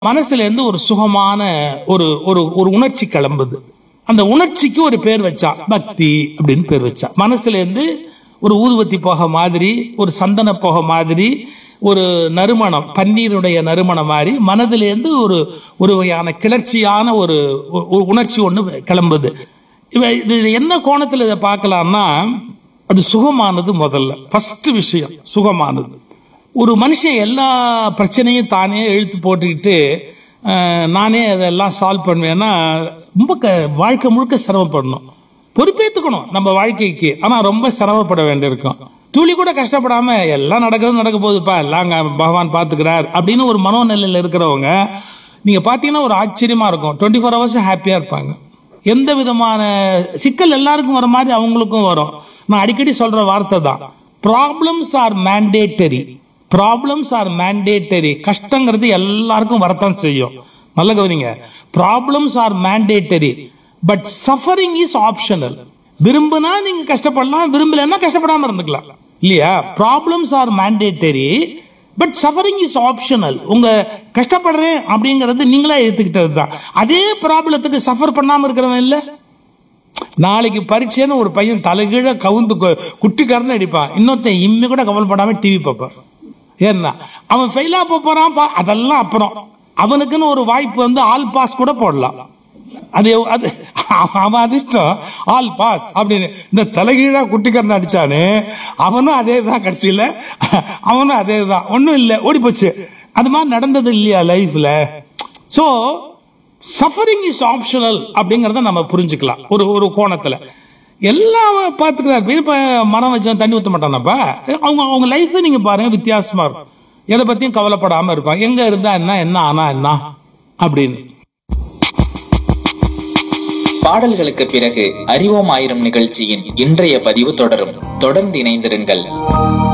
மனசுல இருந்து ஒரு சுகமான ஒரு ஒரு ஒரு உணர்ச்சி கிளம்புது அந்த உணர்ச்சிக்கு ஒரு பேர் வச்சா பக்தி அப்படின்னு பேர் வச்சா மனசுல இருந்து ஒரு ஊதுவத்தி போக மாதிரி ஒரு சந்தன போக மாதிரி ஒரு நறுமணம் பன்னீருடைய நறுமணம் மாதிரி மனதிலேருந்து ஒரு ஒரு வகையான கிளர்ச்சியான ஒரு ஒரு உணர்ச்சி ஒன்று கிளம்புது இவ இது இது என்ன கோணத்தில் இதை பார்க்கலாம்னா அது சுகமானது முதல்ல ஃபர்ஸ்ட் விஷயம் சுகமானது ஒரு மனுஷன் எல்லா பிரச்சனையும் தானே இழுத்து போட்டுக்கிட்டு அஹ், நானே அதெல்லாம் சால்வ் பண்ணுவேன்னா ரொம்ப க வாழ்க்கை முழுக்க சிரமப்படணும் பொறுப்பேற்றுக்கணும் நம்ம வாழ்க்கைக்கு ஆனால் ரொம்ப சிரமப்பட வேண்டியிருக்கும் துளி கூட கஷ்டப்படாம எல்லாம் நடக்கிறது நடக்க போகுதுப்பா எல்லாம் அங்க பகவான் பார்த்துக்கிறார் அப்படின்னு ஒரு மனோநிலையில் இருக்கிறவங்க நீங்க பார்த்தீங்கன்னா ஒரு ஆச்சரியமா இருக்கும் டுவெண்ட்டி ஃபோர் ஹவர்ஸ் ஹாப்பியா இருப்பாங்க எந்த விதமான சிக்கல் எல்லாருக்கும் வர மாதிரி அவங்களுக்கும் வரும் நான் அடிக்கடி சொல்ற வார்த்தை தான் problems are mandatory problems are mandatory கஷ்டங்கிறது எல்லாருக்கும் வரத்தான் செய்யும் நல்ல கவனிங்க problems are mandatory but suffering is optional விரும்புனா நீங்க கஷ்டப்படலாம் விரும்பலன்னா கஷ்டப்படாம இருந்துக்கலாம் இல்லையா problems are mandatory but suffering is optional உங்க கஷ்டப்படுறேன் அப்படிங்கறது நீங்களா எடுத்துக்கிட்டது தான் அதே ப்ராப்ளத்துக்கு சஃபர் பண்ணாம இருக்கிறவன் இல்ல நாளைக்கு பரீட்சைன்னு ஒரு பையன் தலைகீழ கவுந்து கு- குட்டிக்காரன்னு அடிப்பான் இன்னொருத்தன் இம்மி கூட கவலைப்படாம டிவி பார்ப்பான் ஏன்னா அவன் ஃபெயிலா போறான் பா- அதெல்லாம் அப்புறம் அவனுக்குன்னு ஒரு வாய்ப்பு வந்து ஆல் பாஸ் கூட போடலாம் அது எவ்- அது அவன் அதிர்ஷ்டம் ஆல் பாஸ் அப்படின்னு இந்த தலைகீழா குட்டிக்காரன் அடிச்சானு அவனும் அதே தான் கடைசியில அவனும் அதே தான் ஒன்றும் இல்லை ஓடி போச்சு அது மாதிரி நடந்தது இல்லையா லைஃப்ல ஸோ சஃபரிங் இஸ் ஆப்ஷனல் அப்படிங்கறத நம்ம புரிஞ்சுக்கலாம் ஒரு ஒரு கோணத்துல எல்லாம் பார்த்துக்கிறாரு இப்ப மரம் வச்சவன் தண்ணி ஊற்ற மாட்டானப்பா அவங்க அவங்க லைஃபே நீங்க பாருங்க வித்தியாசமா இருக்கும் எதை பத்தியும் கவலைப்படாம இருப்பாங்க எங்க இருந்தா என்ன என்ன ஆனா என்ன அப்படின்னு பாடல்களுக்கு பிறகு அறிவோம் ஆயிரம் நிகழ்ச்சியின் இன்றைய பதிவு தொடரும் தொடர்ந்து இணைந்திருங்கள்